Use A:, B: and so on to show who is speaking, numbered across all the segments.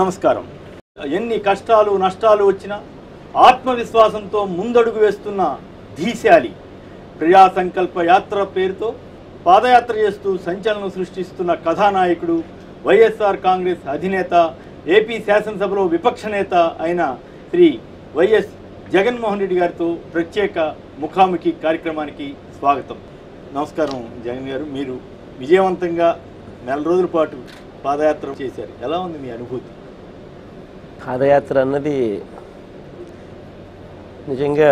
A: నమస్కారం ఎన్ని కష్టాలు నష్టాలు వచ్చినా ఆత్మవిశ్వాసంతో ముందడుగు వేస్తున్న ధీశాలి ప్రజా సంకల్ప యాత్ర పేరుతో పాదయాత్ర చేస్తూ సంచలనం సృష్టిస్తున్న కథానాయకుడు వైఎస్ఆర్ కాంగ్రెస్ అధినేత ఏపీ శాసనసభలో విపక్ష నేత అయిన శ్రీ వైఎస్ జగన్మోహన్ రెడ్డి గారితో ప్రత్యేక ముఖాముఖి కార్యక్రమానికి స్వాగతం నమస్కారం జగన్ గారు మీరు విజయవంతంగా నెల రోజుల పాటు పాదయాత్ర చేశారు ఎలా ఉంది మీ అనుభూతి
B: పాదయాత్ర అన్నది నిజంగా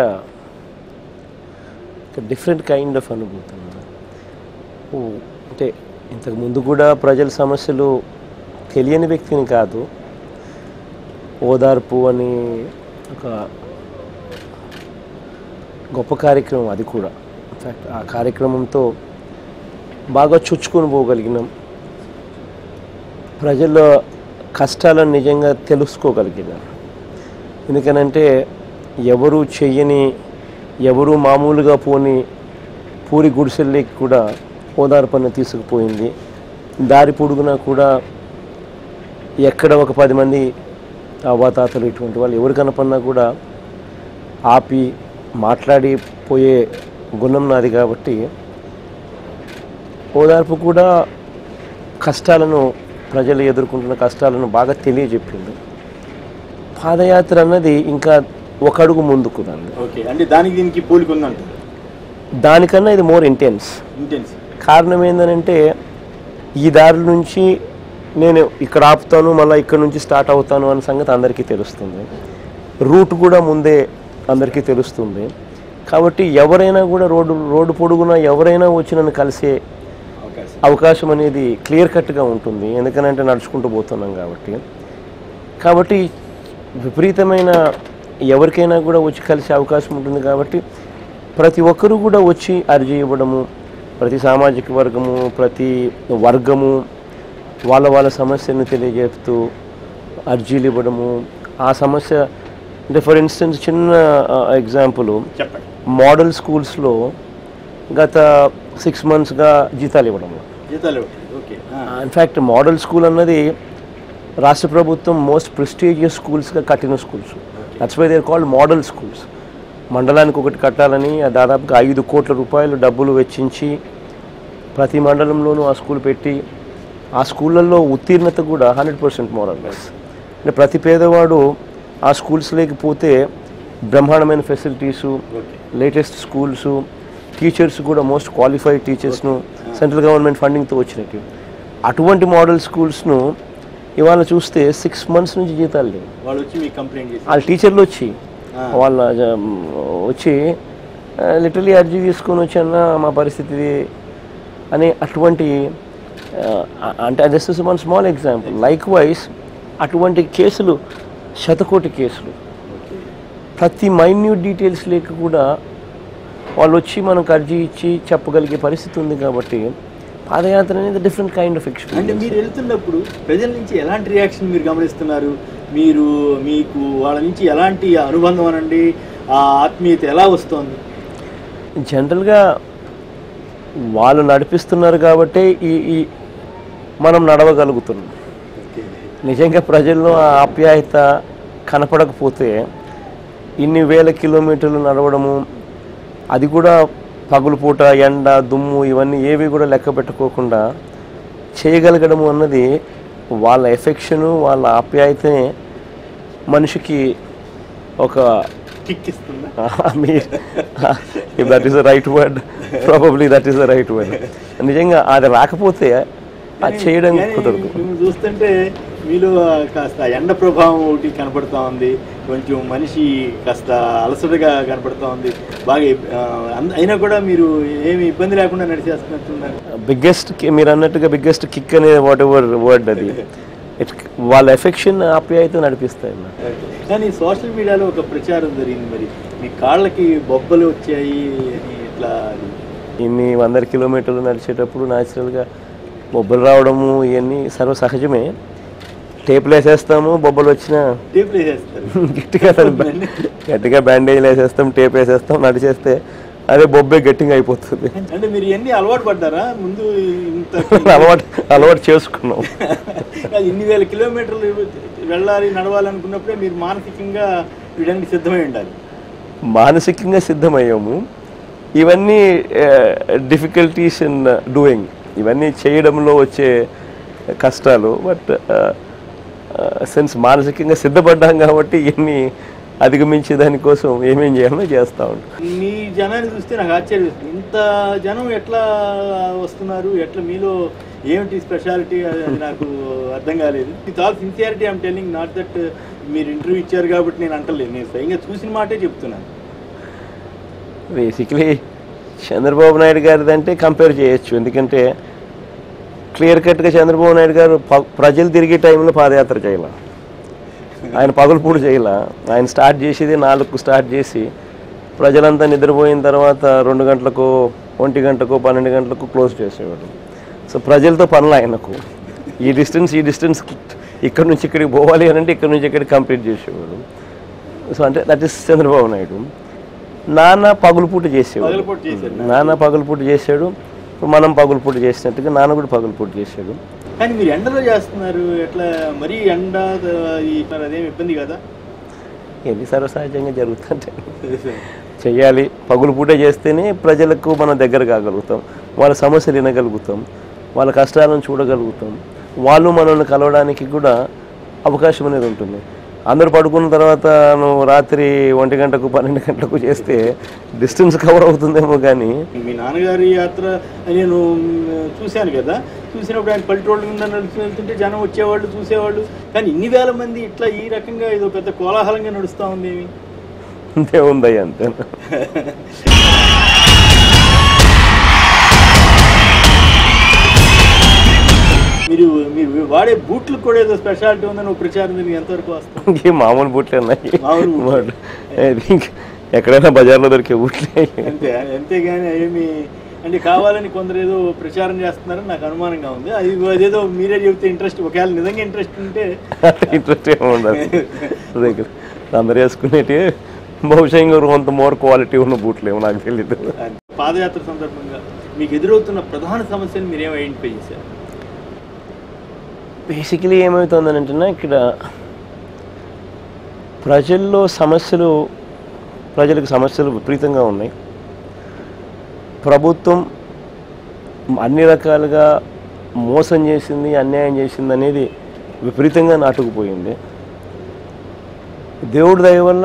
B: ఒక డిఫరెంట్ కైండ్ ఆఫ్ అనుభూతి అన్నమాట. ఓ, అంటే ఇంతకు ముందు కూడా ప్రజల సమస్యలు తెలియని వ్యక్తిని కాదు ఓదార్పు అని ఒక గొప్ప కార్యక్రమం అది కూడా ఇన్ఫ్యాక్ట్ ఆ కార్యక్రమంతో బాగా చొచ్చుకొని పోగలిగినాం ప్రజల కష్టాలను నిజంగా తెలుసుకోగలిగినారు ఎందుకనంటే ఎవరు చెయ్యని ఎవరు మామూలుగా పోని పూరి గుడిసెల్లోకి కూడా ఓదార్పన తీసుకుపోయింది దారి పొడుగునా కూడా ఎక్కడ ఒక పది మంది అవ్వాతాతలు ఇటువంటి వాళ్ళు ఎవరు కనపడినా కూడా ఆపి మాట్లాడి పోయే గుణం నాది కాబట్టి ఓదార్పు కూడా కష్టాలను ప్రజలు ఎదుర్కొంటున్న కష్టాలను బాగా తెలియజెప్పింది పాదయాత్ర అన్నది ఇంకా ఒక అడుగు ముందుకు దాన్ని
A: ఓకే అంటే దానికి దీనికి పోలిక ఉందంట
B: దానికన్నా ఇది మోర్ ఇంటెన్స్
A: ఇంటెన్స్
B: కారణం ఏంటంటే ఈ దారి నుంచి నేను ఇక్కడ ఆపుతాను మళ్ళీ ఇక్కడ నుంచి స్టార్ట్ అవుతాను అన్న సంగతి అందరికీ తెలుస్తుంది రూట్ కూడా ముందే అందరికీ తెలుస్తుంది కాబట్టి ఎవరైనా కూడా రోడ్డు రోడ్డు పొడుగునా ఎవరైనా వచ్చి నన్ను కలిసే
A: అవకాశం
B: అవకాశం అనేది క్లియర్ కట్గా ఉంటుంది ఎందుకనంటే నడుచుకుంటూ పోతున్నాం కాబట్టి కాబట్టి విపరీతమైన ఎవరికైనా కూడా వచ్చి కలిసే అవకాశం ఉంటుంది కాబట్టి ప్రతి ఒక్కరూ కూడా వచ్చి అర్జీ ఇవ్వడము ప్రతి సామాజిక వర్గము ప్రతి వర్గము వాళ్ళ వాళ్ళ సమస్యను తెలియజేస్తూ అర్జీలు ఇవ్వడము ఆ సమస్య అంటే ఫర్ ఇన్స్టెన్స్ చిన్న ఎగ్జాంపుల్
A: చెప్పండి
B: మోడల్ స్కూల్స్లో గత సిక్స్ మంత్స్గా జీతాలు ఇవ్వడం
A: జీతాలు ఇవ్వండి. ఓకే ఆ.
B: ఇన్ఫ్యాక్ట్ మోడల్ స్కూల్ అన్నది రాష్ట్ర ప్రభుత్వం మోస్ట్ ప్రెస్టీజియస్ స్కూల్స్గా కట్టిన schools that's why they're called model schools మండలానికి ఒకటి కట్టాలని ఆ దాదాపుగా ఐదు కోట్ల రూపాయలు డబ్బులు వెచ్చించి ప్రతి మండలంలోనూ ఆ స్కూల్ పెట్టి ఆ స్కూళ్ళల్లో ఉత్తీర్ణత కూడా హండ్రెడ్ పర్సెంట్ మోరల్లెస్ అంటే ప్రతి పేదవాడు ఆ స్కూల్స్లోకి పోతే బ్రహ్మాండమైన facilities
A: okay
B: latest schools teachers కూడా మోస్ట్ క్వాలిఫైడ్ టీచర్స్ను సెంట్రల్ గవర్నమెంట్ ఫండింగ్తో వచ్చినట్టు అటువంటి మోడల్ స్కూల్స్ను ఇవాళ చూస్తే సిక్స్ మంత్స్ నుంచి జీతాలు లేవు
A: వాళ్ళు వచ్చి మీకు కంప్లైంట్ చేసి
B: వాళ్ళ టీచర్లు వచ్చి
A: ఆ.
B: వాళ్ళ జ- వచ్చి లిటరలీ అర్జీ తీసుకొని వచ్చి అన్న మా పరిస్థితి ఇది అని అటువంటి ఆ, అంటే just is one small example like wise అటువంటి కేసులు శతకోటి కేసులు
A: ఓకే
B: ప్రతి మైన్యూట్ డీటెయిల్స్ లేక కూడా వాళ్ళు వచ్చి మనకు అర్జీ ఇచ్చి చెప్పగలిగే పరిస్థితి ఉంది కాబట్టి పాదయాత్ర అనేది డిఫరెంట్ కైండ్ ఆఫ్
A: అంటే
B: ఎక్స్పీరియన్స్
A: మీరు వెళ్తున్నప్పుడు ప్రజల నుంచి ఎలాంటి రియాక్షన్ మీరు గమనిస్తున్నారు మీరు మీకు వాళ్ళ నుంచి ఎలాంటి అనుబంధం అనండి ఆ ఆత్మీయత ఎలా వస్తుంది
B: జనరల్గా వాళ్ళు నడిపిస్తున్నారు కాబట్టి ఈ ఈ మనం నడవగలుగుతున్నాం
A: ఓకే
B: నిజంగా ప్రజల్లో ఆ ఆప్యాయత కనపడకపోతే ఇన్ని వేల కిలోమీటర్లు నడవడము అది కూడా పగులుపూట ఎండ దుమ్ము ఇవన్నీ ఏవి కూడా లెక్క పెట్టుకోకుండా చేయగలగడము అన్నది వాళ్ళ ఎఫెక్షను వాళ్ళ ఆప్యాయతనే మనిషికి ఒక
A: కిక్ ఇస్తుందా
B: మీ if that is the right word probably that is the right word నిజంగా అది రాకపోతే అది చేయడం
A: కానీ
B: కుదరదు
A: మిమ్మల్ని చూస్తుంటే మీలో కాస్త ఎండ ప్రభావం ఒకటి కనపడతా ఉంది కొంచెం మనిషి కాస్త అలసటగా కనపడతా ఉంది బాగా ఆ, అంద- అయినా కూడా మీరు ఏమి ఇబ్బంది లేకుండా నడిచేస్తున్నట్టున్నారు
B: బిగ్గెస్ట్ మీరు అన్నట్టుగా బిగ్గెస్ట్ కిక్ అనే వాట్ ఎవర్ వర్డ్ అది It- వాళ్ళ ఎఫెక్షన్ ఆప్యాయత నడిపిస్తాయి అన్న.
A: కానీ సోషల్ మీడియాలో ఒక ప్రచారం జరిగింది మరి మీ కాళ్ళకి బొబ్బలు వచ్చాయి అని ఇట్లా అది.
B: ఇన్ని వందల కిలోమీటర్లు నడిచేటప్పుడు న్యాచురల్గా బొబ్బలు రావడము ఇవన్నీ సర్వ సహజమే టేపులు వేసేస్తాము బొబ్బలు వచ్చినా
A: టేప్ వేసేస్తారు
B: గట్టిగా దాన్ని బ్యా- గట్టిగా బ్యాండేజ్లు వేసేస్తాం టేప్ వేసేస్తాం నడిచేస్తే అదే బొబ్బే గట్టిగా అయిపోతుంది
A: అంటే మీరు ఎన్ని అలవాటు పడ్డారా ముందు ఇంత
B: అలవాటు అలవాటు చేసుకున్నాం
A: అది ఇన్ని వేల కిలోమీటర్లు వెళ్ళాలి నడవాలనుకున్నప్పుడే మీరు మానసికంగా వీడానికి సిద్ధమై ఉండాలి
B: మానసికంగా సిద్ధమయ్యాము ఇవన్నీ డిఫికల్టీస్ ఇన్ డూయింగ్ ఇవన్నీ చేయడంలో వచ్చే కష్టాలు బట్ సెన్స్ మానసికంగా సిద్ధపడ్డాం కాబట్టి ఇవన్నీ అధిగమించే దానికోసం ఏమేం చేయాలో చేస్తూ ఉంటాం
A: మీ జనాన్ని చూస్తే నాకు ఆశ్చర్యం వేస్తుంది. ఇంత జనం ఎట్లా వస్తున్నారు ఎట్లా మీలో ఏమిటి స్పెషాలిటీ అది నాకు అర్థం కాలేదు with all sincerity I'm telling not that మీరు ఇంటర్వ్యూ ఇచ్చారు కాబట్టి నేను అంటలేదు నేను స్వయంగా చూసిన మాటే చెప్తున్నాను
B: బేసిక్లీ చంద్రబాబు నాయుడు గారిది అంటే కంపేర్ చేయొచ్చు ఎందుకంటే క్లియర్ కట్గా చంద్రబాబు నాయుడు గారు ప- ప్రజలు తిరిగే టైంలో పాదయాత్ర చేయాల ఆయన పగలుపూడు చేయాల ఆయన స్టార్ట్ చేసేది నాలుగు స్టార్ట్ చేసి ప్రజలంతా నిద్రపోయిన తర్వాత రెండు గంటలకు ఒంటి గంటకు పన్నెండు గంటలకు క్లోజ్ చేసేవాడు సో ప్రజలతో పనులు ఆయనకు ఈ డిస్టెన్స్ ఈ డిస్టెన్స్ ఇక్కడ నుంచి ఇక్కడికి పోవాలి అని అంటే ఇక్కడ నుంచి ఇక్కడికి కంప్లీట్ చేసేవాడు సో అంటే దట్ ఇస్ చంద్రబాబు నాయుడు నాన్న పగులుపూట చేసేవాడు
A: పగలపూట చేశారు.
B: నాన్న పగులుపూట చేశాడు ఇప్పుడు మనం పగులుపూట చేసినట్టుగా నాన్న కూడా పగులుపూట చేశాడు
A: కానీ మీరు ఎండలో చేస్తున్నారు ఎట్లా మరీ ఎండ ఈ అదేం ఇబ్బంది కదా
B: ఇది సర్వసహజంగా జరుగుతుంటే చెయ్యాలి పగులు పూట చేస్తేనే ప్రజలకు మనం దగ్గర కాగలుగుతాం వాళ్ళ సమస్యలు వినగలుగుతాం వాళ్ళ కష్టాలను చూడగలుగుతాం వాళ్ళు మనల్ని కలవడానికి కూడా అవకాశం అనేది ఉంటుంది అందరూ పడుకున్న తర్వాత నువ్వు రాత్రి ఒంటి గంటకు పన్నెండు గంటలకు చేస్తే డిస్టెన్స్ కవర్ అవుతుందేమో కానీ
A: మీ నాన్నగారి యాత్ర నేను మ్, చూశాను కదా చూసినప్పుడు ఆయన పల్లెటూళ్ళ మీద నడుస్తూ వెళ్తుంటే జనం వచ్చేవాళ్ళు చూసేవాళ్ళు కానీ ఇన్ని వేల మంది ఇట్లా ఈ రకంగా ఏదో పెద్ద కోలాహలంగా నడుస్తూ ఉంది ఏమి
B: అంతే ఉంది అంతే
A: మీరు మీరు వాడే బూట్లకు కూడా ఏదో స్పెషాలిటీ ఉందని ఒక ప్రచారం దీనికి ఎంతవరకు వస్తుంది
B: ఇంకే మామూలు బూట్లే ఉన్నాయి
A: మామూలు బూట్లు.
B: మామూలు. అది ఇంక ఎక్కడైనా బజార్లో దొరికే బూట్లే
A: అంతే అంతేగాని ఏమి అంటే కావాలని కొందరు ఏదో ప్రచారం చేస్తున్నారని నాకు అనుమానంగా ఉంది అది అదేదో మీరే చెబితే ఇంట్రెస్ట్ ఒకవేళ నిజంగా ఇంట్రెస్ట్ ఉంటే
B: ఇంట్రెస్ట్ ఏమి ఉండదు దగ్గర అందరు వేసుకునేటి బహుశా ఇంకా కొంత మోర్ క్వాలిటీ ఉన్న బూట్లు ఏమో నాకు తెలియదు
A: పాదయాత్ర సందర్భంగా మీకు ఎదురవుతున్న ప్రధాన సమస్యను మీరేం ఐడెంటిఫై చేశారు
B: బేసికలీ ఏమవుతుందనంటే ఇక్కడ ప్రజల్లో సమస్యలు ప్రజలకు సమస్యలు విపరీతంగా ఉన్నాయి ప్రభుత్వం అన్ని రకాలుగా మోసం చేసింది అన్యాయం చేసింది అనేది విపరీతంగా నాటుకుపోయింది దేవుడి దయ వల్ల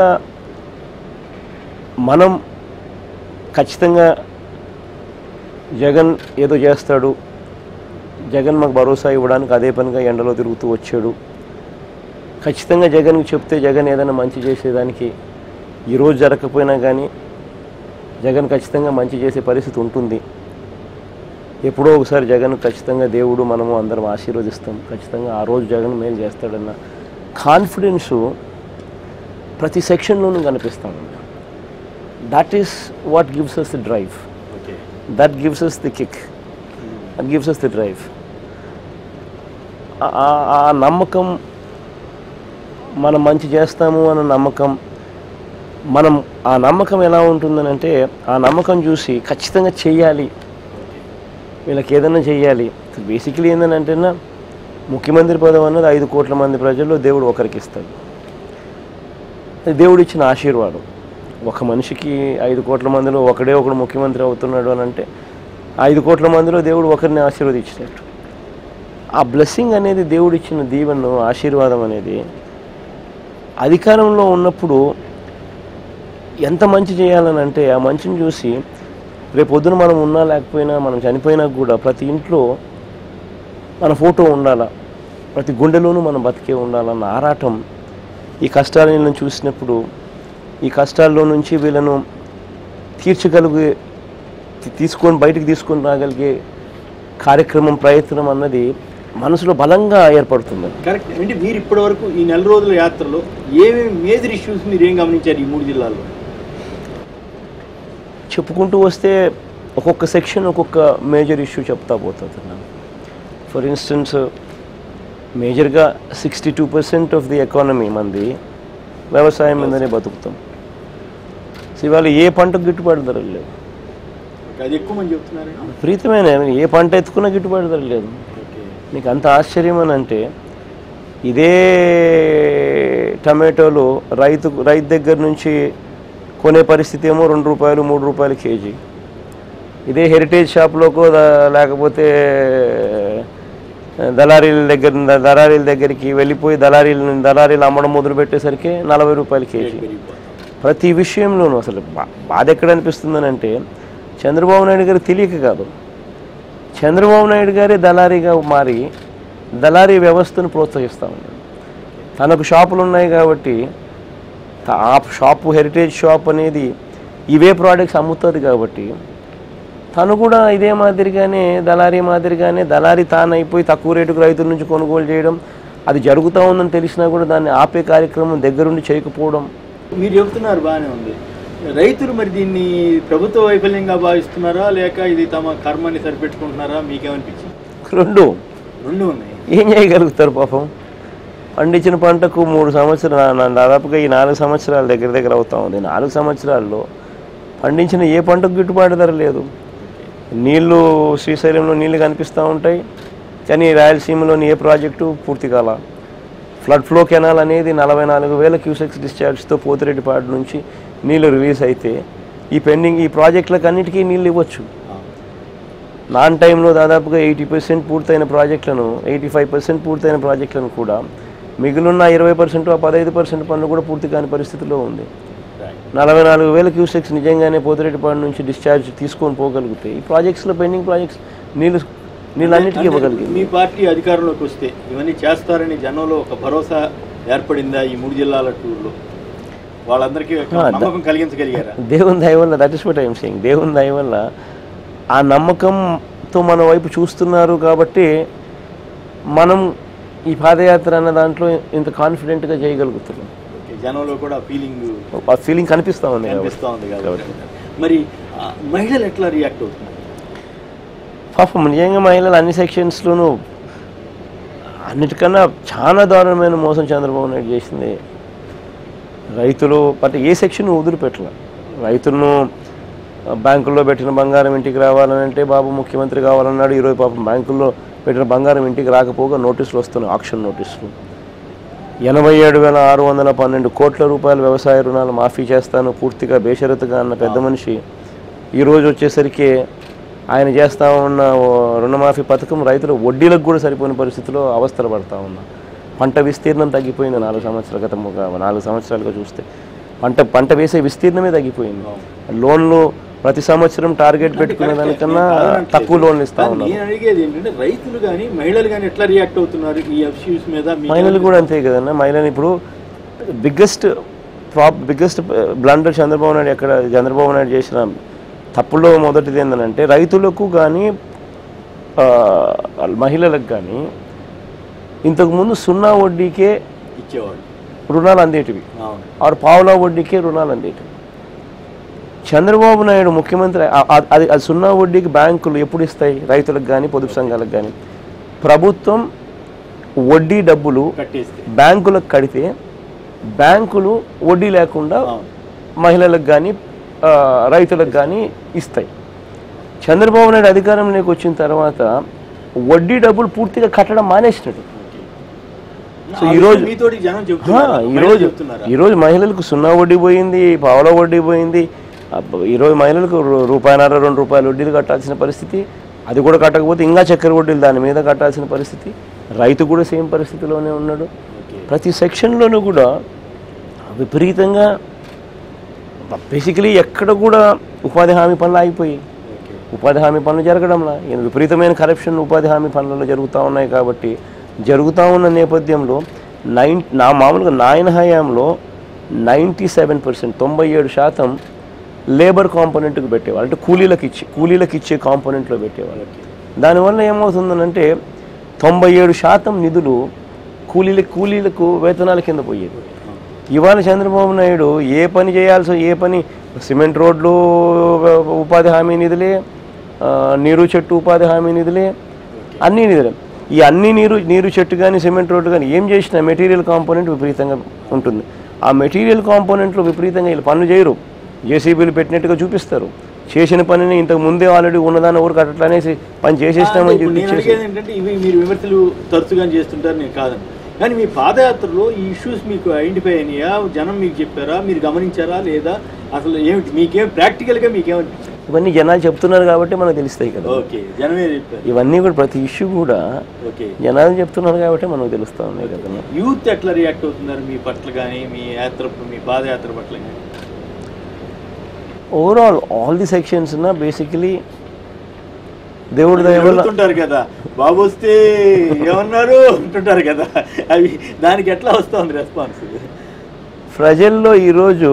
B: మనం ఖచ్చితంగా జగన్ ఏదో చేస్తాడు జగన్ మాకు భరోసా ఇవ్వడానికి అదే పనిగా ఎండలో తిరుగుతూ వచ్చాడు ఖచ్చితంగా జగన్కి చెప్తే జగన్ ఏదైనా మంచి చేసేదానికి ఈరోజు జరగకపోయినా కానీ జగన్ ఖచ్చితంగా మంచి చేసే పరిస్థితి ఉంటుంది ఎప్పుడో ఒకసారి జగన్ ఖచ్చితంగా దేవుడు మనము అందరం ఆశీర్వదిస్తాం ఖచ్చితంగా ఆ రోజు జగన్ మేలు చేస్తాడన్న కాన్ఫిడెన్సు ప్రతి సెక్షన్లోనూ కనిపిస్తామండి that is what gives us the drive
A: okay
B: that gives us the kick that gives us the drive ఆ నమ్మకం మనం మంచి చేస్తాము అన్న నమ్మకం మనం ఆ నమ్మకం ఎలా ఉంటుందని అంటే ఆ నమ్మకం చూసి ఖచ్చితంగా చెయ్యాలి వీళ్ళకి ఏదైనా చెయ్యాలి బేసికలీ ఏంటంటే ముఖ్యమంత్రి పదవి అన్నది ఐదు కోట్ల మంది ప్రజల్లో దేవుడు ఒకరికి ఇస్తాడు అది దేవుడు ఇచ్చిన ఆశీర్వాదం ఒక మనిషికి ఐదు కోట్ల మందిలో ఒకడే ఒకడు ముఖ్యమంత్రి అవుతున్నాడు అని అంటే ఐదు కోట్ల మందిలో దేవుడు ఒకరిని ఆశీర్వదించినట్టు ఆ బ్లెస్సింగ్ అనేది దేవుడు ఇచ్చిన దీవెను ఆశీర్వాదం అనేది అధికారంలో ఉన్నప్పుడు ఎంత మంచి చేయాలని అంటే ఆ మంచిని చూసి రేపు పొద్దున మనం ఉన్నా లేకపోయినా మనం చనిపోయినా కూడా ప్రతి ఇంట్లో మన ఫోటో ఉండాలా ప్రతి గుండెలోనూ మనం బతికే ఉండాలన్న ఆరాటం ఈ కష్టాలను చూసినప్పుడు ఈ కష్టాల్లో నుంచి వీళ్ళను తీర్చగలిగే తీ- తీసుకొని బయటికి తీసుకొని రాగలిగే కార్యక్రమం ప్రయత్నం అన్నది మనసులో బలంగా ఏర్పడుతుంది
A: కరెక్ట్ అంటే మీరు ఇప్పటి వరకు ఈ నెల రోజుల యాత్రలో ఏమేమి మేజర్ ఇష్యూస్ మీరు ఏం గమనించారు ఈ మూడు జిల్లాల్లో
B: చెప్పుకుంటూ వస్తే ఒక్కొక్క సెక్షన్ ఒక్కొక్క మేజర్ ఇష్యూ చెప్తా పోతున్నాను ఫర్ ఇన్స్టెన్స్ మేజర్గా sixty two percent of the economy మంది వ్యవసాయం మీదనే బతుకుతాం సో ఇవాళ ఏ పంటకు గిట్టుబాటు ధరలు లేవు
A: అది ఎక్కువ మంది చెప్తున్నారు
B: విపరీతమైన ఏ పంట ఎత్తుకున్నా గిట్టుబాటు ధర లేదు
A: ఓకే
B: నీకు అంత ఆశ్చర్యం అని అంటే ఇదే టమాటోలు రైతు రైతు దగ్గర నుంచి కొనే పరిస్థితి ఏమో రెండు రూపాయలు మూడు రూపాయలు కేజీ ఇదే హెరిటేజ్ షాప్లోకో ద- లేకపోతే దళారీల దగ్గర దళారీల దగ్గరికి వెళ్ళిపోయి దళారీలు దళారీలు అమ్మడం మొదలు పెట్టేసరికి నలభై రూపాయలు కేజీ
A: పెరిగిపోతుంది
B: ప్రతి విషయంలోనూ అసలు బా- బాధ ఎక్కడ అనిపిస్తుందని అంటే చంద్రబాబు నాయుడు గారు తెలియక కాదు చంద్రబాబు నాయుడు గారే దళారీగా మారి దళారీ వ్యవస్థను ప్రోత్సహిస్తూ ఉన్నాడు తనకు షాపులు ఉన్నాయి కాబట్టి త- ఆ షాపు హెరిటేజ్ షాప్ అనేది ఇవే ప్రోడక్ట్స్ అమ్ముతుంది కాబట్టి తను కూడా ఇదే మాదిరిగానే దళారీ మాదిరిగానే దళారీ తాను అయిపోయి తక్కువ రేటుకు రైతుల నుంచి కొనుగోలు చేయడం అది జరుగుతూ ఉందని తెలిసినా కూడా దాన్ని ఆపే కార్యక్రమం దగ్గరుండి చేయకపోవడం
A: మీరు చెబుతున్నారు బాగానే ఉంది రైతులు మరి దీన్ని ప్రభుత్వ వైఫల్యంగా భావిస్తున్నారా లేక ఇది తమ కర్మని సరిపెట్టుకుంటున్నారా మీకేమనిపించింది
B: రెండు
A: రెండు ఉన్నాయి
B: ఏం చేయగలుగుతారు పాపం పండించిన పంటకు మూడు సంవత్సరాలు నా- దాదాపుగా ఈ నాలుగు సంవత్సరాల దగ్గర దగ్గర అవుతా ఉంది నాలుగు సంవత్సరాల్లో పండించిన ఏ పంటకు గిట్టుబాటు ధర లేదు నీళ్లు శ్రీశైలంలో నీళ్లు కనిపిస్తూ ఉంటాయి కానీ రాయలసీమలోని ఏ ప్రాజెక్టు పూర్తి కాల ఫ్లడ్ ఫ్లో కెనాల్ అనేది నలభై నాలుగు వేల క్యూసెక్స్ డిశ్చార్జ్తో పోతిరెడ్డిపాడు నుంచి నీళ్లు రిలీజ్ అయితే ఈ పెండింగ్ ఈ ప్రాజెక్టులకు అన్నిటికీ నీళ్ళు ఇవ్వచ్చు
A: ఆ,
B: నాన్ టైంలో దాదాపుగా ఎయిటీ పర్సెంట్ పూర్తయిన ప్రాజెక్టులను ఎయిటీ ఫైవ్ పర్సెంట్ పూర్తయిన ప్రాజెక్టులను కూడా మిగిలిన ఇరవై పర్సెంట్ ఆ పదహైదు పర్సెంట్ పనులు కూడా పూర్తి కాని పరిస్థితిలో ఉంది
A: right.
B: నలభై నాలుగు వేల క్యూసెక్స్ నిజంగానే పోతిరెడ్డిపాడు నుంచి డిశ్చార్జ్ తీసుకొని పోగలిగితే ఈ ప్రాజెక్ట్స్లో పెండింగ్ ప్రాజెక్ట్స్ నీళ్ళు నీళ్ళన్నిటికీ
A: అంటే
B: ఇవ్వగలిగింది
A: మీ పార్టీ అధికారంలోకి వస్తే ఇవన్నీ చేస్తారని జనంలో ఒక భరోసా ఏర్పడిందా ఈ మూడు జిల్లాల టూర్లో వాళ్ళందరికీ ఒక
B: ఆ, ద-
A: నమ్మకం కలిగించగలిగారా
B: దేవుని దయ వల్ల that is what I'm saying దేవుని దయ వల్ల ఆ నమ్మకంతో మన వైపు చూస్తున్నారు కాబట్టి మనం ఈ పాదయాత్ర అన్న దాంట్లో ఇంత కాన్ఫిడెంట్గా చేయగలుగుతున్నాం
A: ఓకే, జనంలో కూడా ఫీలింగ్
B: ఆ ఫీలింగ్ కనిపిస్తూ ఉంది కాబట్టి
A: కనిపిస్తా ఉంది కాబట్టి మరి ఆ, మహిళలు ఎట్లా రియాక్ట్ అవుతున్నారు
B: పాపం నిజంగా మహిళలు అన్ని సెక్షన్స్లోనూ అన్నిటికన్నా చాలా దారుణమైన మోసం చంద్రబాబు నాయుడు చేసింది రైతులు అంటే ఏ సెక్షన్ వదిలిపెట్టల రైతులను ఆ, బ్యాంకుల్లో పెట్టిన బంగారం ఇంటికి రావాలని అంటే బాబు ముఖ్యమంత్రి కావాలన్నాడు ఈరోజు పాపం బ్యాంకుల్లో పెట్టిన బంగారం ఇంటికి రాకపోగా నోటీసులు వస్తున్నాయి ఆక్షన్ నోటీసులు ఎనభై ఏడు వేల ఆరు వందల పన్నెండు కోట్ల రూపాయల వ్యవసాయ రుణాలు మాఫీ చేస్తాను పూర్తిగా బేషరతుగా అన్న పెద్ద మనిషి ఈరోజు వచ్చేసరికి ఆయన చేస్తా ఉన్న ఓ రుణమాఫీ పథకం రైతులు వడ్డీలకు కూడా సరిపోయిన పరిస్థితిలో అవస్థలు పడతా ఉన్నా పంట విస్తీర్ణం తగ్గిపోయింది నాలుగు సంవత్సరాల క్రితముగా నాలుగు సంవత్సరాలుగా చూస్తే పంట పంట వేసే విస్తీర్ణమే తగ్గిపోయింది లోన్లు ప్రతి సంవత్సరం టార్గెట్ పెట్టుకునే దానికన్నా తక్కువ లోన్లు ఇస్తా
A: కానీ
B: ఉన్నారు
A: నేను అడిగేది ఏంటంటే రైతులు కానీ మహిళలు కానీ ఎట్లా రియాక్ట్ అవుతున్నారు ఈ ఇష్యూస్ మీద మీకు
B: మహిళలు కూడా అంతే కదన్న మహిళలు ఇప్పుడు biggest prop biggest blunder Chandrababu Naidu ఎక్కడ చంద్రబాబు నాయుడు చేసిన తప్పుల్లో మొదటిది ఏంటంటే రైతులకు కానీ మహిళలకు కానీ ఇంతకుముందు సున్నా వడ్డీకే
A: ఇచ్చేవాడు
B: రుణాలు అందేటివి
A: అవును
B: ఆరు పావులా వడ్డీకే రుణాలు అందేటివి చంద్రబాబు నాయుడు ముఖ్యమంత్రి ఆ- ఆ- అది అది సున్నా వడ్డీకి బ్యాంకులు ఎప్పుడు ఇస్తాయి రైతులకు కానీ పొదుపు సంఘాలకు కానీ ప్రభుత్వం వడ్డీ డబ్బులు
A: కట్టేస్తే
B: బ్యాంకులకు కడితే బ్యాంకులు వడ్డీ లేకుండా
A: అవును
B: మహిళలకు కానీ రైతులకు కానీ ఇస్తాయి చంద్రబాబు నాయుడు అధికారంలోకి వచ్చిన తర్వాత వడ్డీ డబ్బులు పూర్తిగా కట్టడం మానేసినాడు
A: సో
B: ఈ రోజు-
A: మీతోటి జనం
B: ఆ,
A: చెప్తున్నారు
B: ఈరోజు
A: చెప్తున్నారా
B: ఈరోజు మహిళలకు సున్నా వడ్డీ పోయింది పావలా వడ్డీ పోయింది అబ్బ, ఈరోజు మహిళలకు రూ- రూపాయన్నర రెండు రూపాయల వడ్డీలు కట్టాల్సిన పరిస్థితి అది కూడా కట్టకపోతే ఇంకా చక్కెర వడ్డీలు దాని మీద కట్టాల్సిన పరిస్థితి రైతు కూడా సేమ్ పరిస్థితిలోనే ఉన్నాడు
A: ఓకే
B: ప్రతి సెక్షన్లోనూ కూడా విపరీతంగా బేసికలీ ఎక్కడ కూడా ఉపాధి హామీ పనులు ఆగిపోయి
A: ఓకే
B: ఉపాధి హామీ పనులు జరగడంలా ఈయన విపరీతమైన కరప్షన్ ఉపాధి హామీ పనులలో జరుగుతూ ఉన్నాయి కాబట్టి జరుగుతూ ఉన్న నేపథ్యంలో నైన్ నా మామూలుగా నాయన హయాంలో నైంటీ సెవెన్ పర్సెంట్ తొంభై ఏడు శాతం లేబర్ కాంపోనెంట్కి పెట్టేవాళ్ళు అంటే కూలీలకు ఇచ్చి కూలీలకు ఇచ్చే కాంపోనెంట్లో పెట్టేవాళ్ళు దానివల్ల ఏమవుతుందనంటే తొంభై ఏడు శాతం నిధులు కూలీలకు కూలీలకు వేతనాల కింద పోయేది ఇవాళ చంద్రబాబు నాయుడు ఏ పని చేయాల్సి ఏ పని సిమెంట్ రోడ్లు ఉపాధి హామీ నిధులే ఆ, నీరు చెట్టు ఉపాధి హామీ నిధులే అన్ని నిధులే ఈ అన్ని నీరు నీరు చెట్టు కానీ సిమెంట్ రోడ్డు కానీ ఏం చేసినా మెటీరియల్ కాంపోనెంట్ విపరీతంగా ఉంటుంది ఆ మెటీరియల్ కాంపోనెంట్లో విపరీతంగా వీళ్ళు పనులు చేయరు జేసీబీలు పెట్టినట్టుగా చూపిస్తారు చేసిన పనిని ఇంతకు ముందే ఆల్రెడీ ఉన్నదాన్ని ఊరికి అట్లా అనేసి పని చేసేసినామని
A: ఇప్పుడు
B: చెప్పి
A: నేను
B: చేసి
A: అడిగేది ఏంటంటే ఇవి మీరు విమర్శలు తరచుగా చేస్తుంటారు నేను కాదని కానీ మీ పాదయాత్రలో ఈ ఇష్యూస్ మీకు ఐడెంటిఫై అయినాయా జనం మీకు చెప్పారా మీరు గమనించారా లేదా అసలు ఏమిటి మీకేం ప్రాక్టికల్గా మీకేమనిపించింది
B: ఇవన్నీ జనాలు చెప్తున్నారు కాబట్టి మనకు తెలుస్తాయి కదా
A: ఓకే జనమే చెప్పారు
B: ఇవన్నీ కూడా ప్రతి ఇష్యూ కూడా
A: ఓకే
B: జనాలు చెప్తున్నారు కాబట్టి మనకు తెలుస్తూ ఉన్నాయి కదా
A: యూత్ ఎట్లా రియాక్ట్ అవుతున్నారు మీ పట్ల కానీ మీ యాత్ర మీ పాదయాత్ర పట్ల కానీ
B: overall all the sections basically దేవుడి దయ వల్ల
A: అడుగుతుంటారు కదా బాబు వస్తే ఏమన్నారు అంటుంటారు కదా అవి దానికి ఎట్లా వస్తుంది రెస్పాన్స్
B: ప్రజల్లో ఈరోజు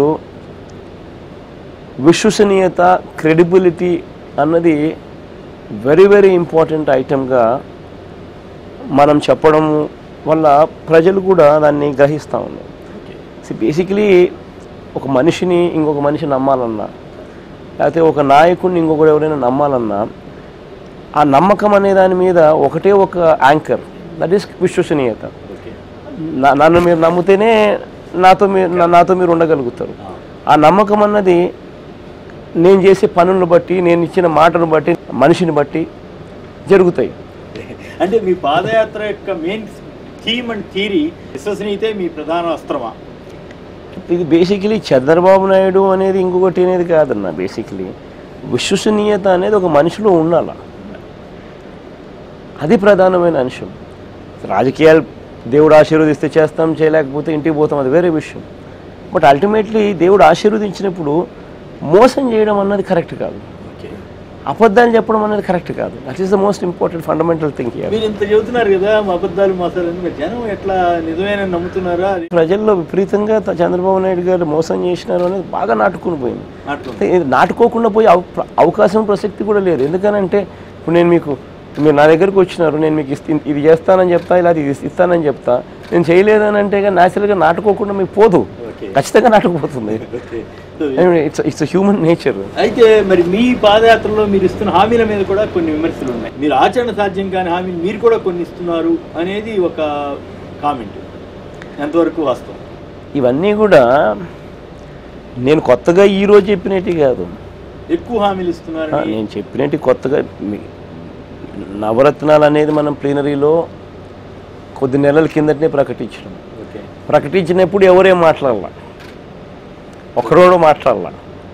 B: విశ్వసనీయత క్రెడిబిలిటీ అన్నది వెరీ వెరీ ఇంపార్టెంట్ ఐటెంగా మనం చెప్పడం వల్ల ప్రజలు కూడా దాన్ని గ్రహిస్తూ ఉన్నారు బేసికలీ ఒక మనిషిని ఇంకొక మనిషి నమ్మాలన్నా లేకపోతే ఒక నాయకుడిని ఇంకొకడు ఎవరైనా నమ్మాలన్నా ఆ నమ్మకం అనే దాని మీద ఒకటే ఒక యాంకర్ దట్ ఈస్ విశ్వసనీయత
A: ఓకే
B: నా- నన్ను మీరు నమ్మితేనే నాతో మీరు నా- నాతో మీరు ఉండగలుగుతారు ఆ నమ్మకం అన్నది నేను చేసే పనులను బట్టి నేను ఇచ్చిన మాటను బట్టి మనిషిని బట్టి జరుగుతాయి
A: అంటే మీ పాదయాత్ర యొక్క మెయిన్ థీమ్ అండ్ థీరీ విశ్వసనీయతే మీ ప్రధాన అస్త్రమా
B: ఇది బేసికలీ చంద్రబాబు నాయుడు అనేది ఇంకొకటి అనేది కాదన్న బేసికలీ విశ్వసనీయత అనేది ఒక మనిషిలో ఉండాల అది ప్రధానమైన అంశం రాజకీయాలు దేవుడు ఆశీర్వదిస్తే చేస్తాం చేయలేకపోతే ఇంటికి పోతాం అది వేరే విషయం బట్ అల్టిమేట్లీ దేవుడు ఆశీర్వదించినప్పుడు మోసం చేయడం అన్నది కరెక్ట్ కాదు
A: ఓకే
B: అబద్ధాలు చెప్పడం అనేది కరెక్ట్ కాదు that is the most important fundamental thing
A: మీరు ఇంత చెబుతున్నారు కదా మా అబద్ధాలు మోసాలని మరి జనం ఎట్లా నిజమైన నమ్ముతున్నారా అది
B: ప్రజల్లో విపరీతంగా త- చంద్రబాబు నాయుడు గారు మోసం చేసినారు అనేది బాగా నాటుకుని పోయింది
A: అట్లా
B: అంటే ఇది నాటుకోకుండా పోయి అవ- ప్ర- అవకాశం ప్రసక్తి కూడా లేదు ఎందుకనంటే ఇప్పుడు నేను మీకు మీరు నా దగ్గరకు వచ్చినారు నేను మీకు ఇస్తి ఇది చేస్తానని చెప్తా ఇలా ఇది ఇస్తానని చెప్తా నేను చేయలేదని అంటే న్యాచురల్గా నాటుకోకుండా మీకు పోదు
A: ఓకే
B: ఖచ్చితంగా నాటుకుపోతుంది
A: okay so
B: it's it's human nature
A: అయితే మరి మీ పాదయాత్రలో మీరు ఇస్తున్న హామీల మీద కూడా కొన్ని విమర్శలు ఉన్నాయి మీరు ఆచరణ సాధ్యం కాని హామీలు మీరు కూడా కొన్ని ఇస్తున్నారు అనేది ఒక కామెంట్ ఎంతవరకు వాస్తవం
B: ఇవన్నీ కూడా నేను కొత్తగా ఈ రోజు చెప్పినట్టు కాదు
A: ఎక్కువ హామీలు
B: ఆ,
A: ఇస్తున్నారని
B: నేను చెప్పినట్టు కొత్తగా మీ- నవరత్నాలు అనేది మనం ప్లీనరీలో కొద్ది నెలల కిందటనే ప్రకటించడం
A: ఓకే
B: ప్రకటించినప్పుడు ఎవరేం మాట్లాడాల ఒకరోడు మాట్లాడాల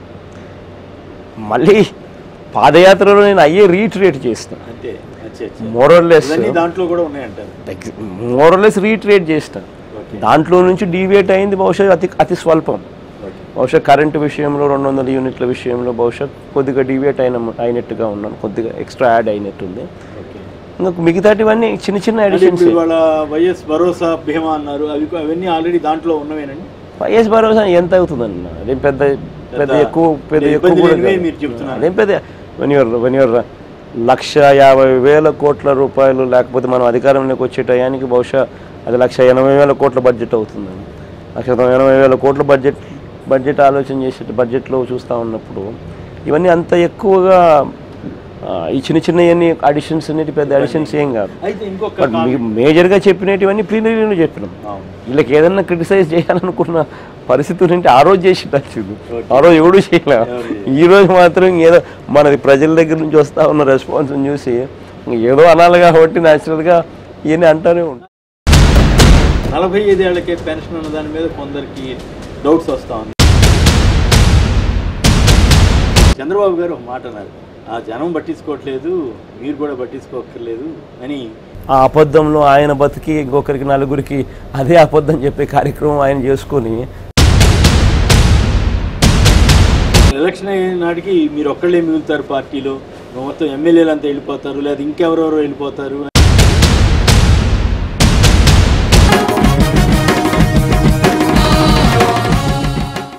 B: మళ్ళీ పాదయాత్రలో నేను అయ్యే రీట్రేట్ చేసిన
A: అంతే అచ్చా అచ్చా
B: మోరల్లెస్
A: ఇవన్నీ దాంట్లో కూడా ఉన్నాయంటారు
B: మోరల్లెస్ రీట్రేట్ చేసిన
A: ఓకే
B: దాంట్లో నుంచి డీవియేట్ అయింది బహుశా అతి అతి స్వల్పం
A: ఓకే
B: బహుశా కరెంటు విషయంలో రెండు వందల యూనిట్ల విషయంలో బహుశా కొద్దిగా డివియేట్ అయిన అయినట్టుగా ఉన్నాను కొద్దిగా ఎక్స్ట్రా యాడ్ అయినట్టుంది
A: ఓకే
B: ఇంకా మిగతాటివన్నీ చిన్న చిన్న
A: అంటే
B: అడిషన్స్
A: ఇప్పుడు ఇవాళ వైఎస్ భరోసా భీమా అన్నారు అవి అవన్నీ ఆల్రెడీ దాంట్లో ఉన్నవేనండి
B: వైఎస్ భరోసా ఎంత అవుతుందన్న అదేం పెద్ద పెద్ద
A: పెద్ద
B: ఎక్కువ పెద్ద
A: ఇబ్బంది
B: ఎక్కువ కూడా
A: లేనివే
B: కాదు.
A: మీరు చెప్తున్నారు.
B: అదేం పెద్ద when you're- when you're లక్ష యాభై వేల కోట్ల రూపాయలు లేకపోతే మనం అధికారంలోకి వచ్చే టయానికి బహుశా అది లక్ష ఎనభై వేల కోట్ల బడ్జెట్ అవుతుందండి లక్ష ఎనభై వేల కోట్ల బడ్జెట్ బడ్జెట్ ఆలోచన చేసే బడ్జెట్లో చూస్తూ ఉన్నప్పుడు ఇవన్నీ అంత ఎక్కువగా ఆ, ఈ చిన్న చిన్న అన్ని అడిషన్స్ అనేది పెద్ద అడిషన్స్ ఏం కాదు
A: అయితే ఇంకొక
B: బట్ మేజర్గా చెప్పినటివన్నీ ప్లీనరీలో చెప్పినాం
A: అవును.
B: వీళ్ళకి ఏదన్నా క్రిటిసైజ్ చేయాలనుకున్న పరిస్థితి ఉంటే ఆ రోజు చేసి ఉండొచ్చు
A: Okay.
B: ఆ రోజు ఎవడు చేయలే
A: ఎవరు
B: ఈ రోజు మాత్రం ఏదో మనది ప్రజల దగ్గర నుంచి వస్తా ఉన్న రెస్పాన్స్ చూసి ఏదో అనాలి కాబట్టి న్యాచురల్గా ఇవన్నీ అంటానే ఉంటాయి
A: నలభై ఐదేళ్లకే పెన్షన్ ఉన్న దాని మీద కొందరికి డౌట్స్ వస్తా ఉంది చంద్రబాబు గారు ఒక మాట అన్నారు ఆ జనం పట్టించుకోవట్లేదు మీరు కూడా పట్టించుకోక్కర్లేదు అని
B: ఆ అబద్ధంలో ఆయన బతికి ఇంకొకరికి నలుగురికి అదే అబద్ధం చెప్పే కార్యక్రమం ఆయన చేసుకొని
A: ఎలక్షన్ అయిన నాటికి మీరు ఒక్కళ్ళే మిగులుతారు పార్టీలో మొత్తం ఎమ్మెల్యేలు అంతా వెళ్ళిపోతారు లేదా ఇంకెవరెవరో వెళ్ళిపోతారు